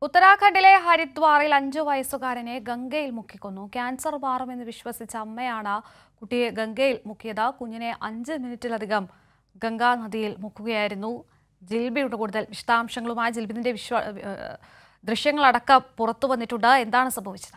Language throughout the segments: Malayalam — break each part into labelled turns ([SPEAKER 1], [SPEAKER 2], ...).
[SPEAKER 1] ഉത്തരാഖണ്ഡിലെ ഹരിദ്വാറിൽ അഞ്ചു വയസ്സുകാരനെ ഗംഗയിൽ മുക്കിക്കൊന്നു ക്യാൻസർ മാറുമെന്ന് വിശ്വസിച്ച അമ്മയാണ് കുട്ടിയെ ഗംഗയിൽ മുക്കിയത് കുഞ്ഞിനെ അഞ്ച് മിനിറ്റിലധികം ഗംഗാ നദിയിൽ മുക്കുകയായിരുന്നു ജിൽബിയുടെ കൂടുതൽ വിശദാംശങ്ങളുമായി ജിൽബിന്റെ വിശ്വ ഏഹ് ദൃശ്യങ്ങളടക്കം പുറത്തു വന്നിട്ടുണ്ട് എന്താണ് സംഭവിച്ചത്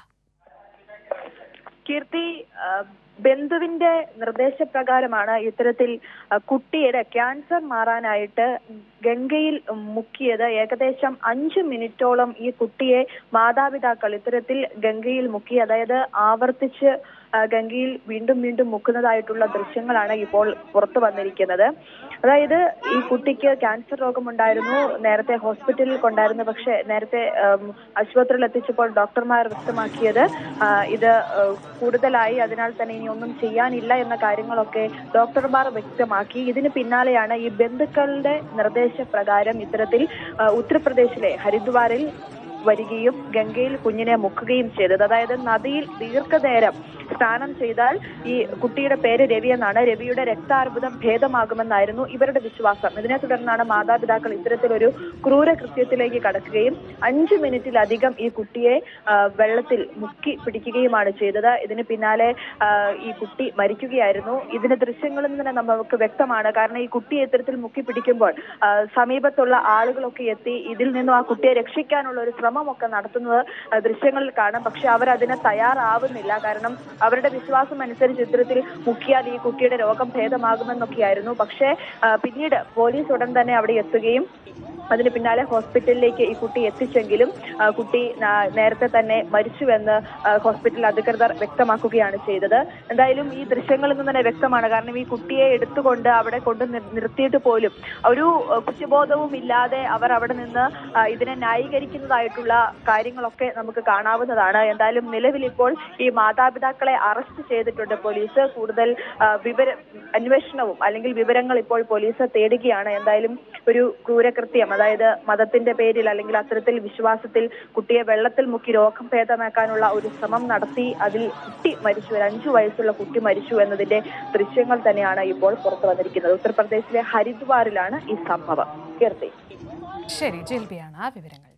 [SPEAKER 2] കീർത്തി ആ, ബന്ധുവിന്റെ നിർദ്ദേശപ്രകാരമാണ് ഇത്തരത്തിൽ ആ, കുട്ടിയുടെ ക്യാൻസർ മാറാനായിട്ട് ഗംഗയിൽ മുക്കിയത് ഏകദേശം അഞ്ച് മിനിറ്റോളം ഈ കുട്ടിയെ മാതാപിതാക്കൾ ഇത്തരത്തിൽ ഗംഗയിൽ മുക്കി അതായത് ആവർത്തിച്ച് ആ, ഗംഗയിൽ വീണ്ടും വീണ്ടും മുക്കുന്നതായിട്ടുള്ള ദൃശ്യങ്ങളാണ് ഇപ്പോൾ പുറത്തു വന്നിരിക്കുന്നത് അതായത് ഈ കുട്ടിക്ക് ക്യാൻസർ രോഗമുണ്ടായിരുന്നു നേരത്തെ ഹോസ്പിറ്റലിൽ കൊണ്ടായിരുന്നു പക്ഷെ നേരത്തെ ഉം, ആശുപത്രിയിൽ എത്തിച്ചപ്പോൾ ഡോക്ടർമാർ വ്യക്തമാക്കിയത് ആ, ഇത് ആ, കൂടുതലായി അതിനാൽ തന്നെ ഇനി ഒന്നും ചെയ്യാനില്ല എന്ന കാര്യങ്ങളൊക്കെ ഡോക്ടർമാർ വ്യക്തമാക്കി ഇതിന് പിന്നാലെയാണ് ഈ ബന്ധുക്കളുടെ നിർദ്ദേശപ്രകാരം ഇത്തരത്തിൽ ആ, ഉത്തർപ്രദേശിലെ ഹരിദ്വാറിൽ വരികയും ഗംഗയിൽ കുഞ്ഞിനെ മുക്കുകയും ചെയ്തത് അതായത് നദിയിൽ ദീർഘനേരം സ്നാനം ചെയ്താൽ ഈ കുട്ടിയുടെ പേര് രവി എന്നാണ് രവിയുടെ രക്താർബുദം ഭേദമാകുമെന്നായിരുന്നു ഇവരുടെ വിശ്വാസം ഇതിനെ തുടർന്നാണ് മാതാപിതാക്കൾ ഇത്തരത്തിലൊരു ക്രൂര കൃത്യത്തിലേക്ക് കടക്കുകയും അഞ്ച് മിനിറ്റിലധികം ഈ കുട്ടിയെ ആ, വെള്ളത്തിൽ മുക്കി പിടിക്കുകയുമാണ് ചെയ്തത് ഇതിന് പിന്നാലെ ആ, ഈ കുട്ടി മരിക്കുകയായിരുന്നു ഇതിന്റെ ദൃശ്യങ്ങളിൽ നിന്ന് തന്നെ നമുക്ക് വ്യക്തമാണ് കാരണം ഈ കുട്ടിയെ ഇത്തരത്തിൽ മുക്കി പിടിക്കുമ്പോൾ ആ, സമീപത്തുള്ള ആളുകളൊക്കെ എത്തി ഇതിൽ നിന്നും ആ കുട്ടിയെ രക്ഷിക്കാനുള്ള ഒരു ശ്രമമൊക്കെ നടത്തുന്നത് ആ, ദൃശ്യങ്ങളിൽ കാണാം പക്ഷെ അവർ അതിന് തയ്യാറാവുന്നില്ല കാരണം അവരുടെ വിശ്വാസം അനുസരിച്ച് ഇത്തരത്തിൽ മുക്കിയാൽ ഈ കുട്ടിയുടെ രോഗം ഭേദമാകുമെന്നൊക്കെയായിരുന്നു പക്ഷേ ആ, പിന്നീട് പോലീസ് ഉടൻ തന്നെ അവിടെ എത്തുകയും അതിന് പിന്നാലെ ഹോസ്പിറ്റലിലേക്ക് ഈ കുട്ടി എത്തിച്ചെങ്കിലും ആ, കുട്ടി നാ- നേരത്തെ തന്നെ മരിച്ചുവെന്ന് ആ, ഹോസ്പിറ്റൽ അധികൃതർ വ്യക്തമാക്കുകയാണ് ചെയ്തത് എന്തായാലും ഈ ദൃശ്യങ്ങളിൽ നിന്ന് തന്നെ വ്യക്തമാണ് കാരണം ഈ കുട്ടിയെ എടുത്തുകൊണ്ട് അവിടെ കൊണ്ട് നിർ- നിർത്തിയിട്ട് പോലും ഒരു ആ, കുറ്റബോധവും ഇല്ലാതെ അവർ അവിടെ നിന്ന് ആ, ഇതിനെ ന്യായീകരിക്കുന്നതായിട്ടുള്ള കാര്യങ്ങളൊക്കെ നമുക്ക് കാണാവുന്നതാണ് എന്തായാലും നിലവിൽ ഇപ്പോൾ ഈ മാതാപിതാക്കളെ അറസ്റ്റ് ചെയ്തിട്ടുണ്ട് പോലീസ് കൂടുതൽ ആ, വിവര അന്വേഷണവും അല്ലെങ്കിൽ വിവരങ്ങൾ ഇപ്പോൾ പോലീസ് തേടുകയാണ് എന്തായാലും ഒരു ക്രൂരകൃത്യം അതായത് മതത്തിന്റെ പേരിൽ അല്ലെങ്കിൽ അത്തരത്തിൽ വിശ്വാസത്തിൽ കുട്ടിയെ വെള്ളത്തിൽ മുക്കി രോഗം ഭേദമാക്കാനുള്ള ഒരു ശ്രമം നടത്തി അതിൽ കുട്ടി മരിച്ചു ഒരു അഞ്ചു വയസ്സുള്ള കുട്ടി മരിച്ചു എന്നതിന്റെ ദൃശ്യങ്ങൾ തന്നെയാണ് ഇപ്പോൾ പുറത്തു വന്നിരിക്കുന്നത് ഉത്തർപ്രദേശിലെ ഹരിദ്വാറിലാണ് ഈ സംഭവം കീർത്തി
[SPEAKER 1] ശരി ജിൽബിയാണ് ആ വിവരങ്ങൾ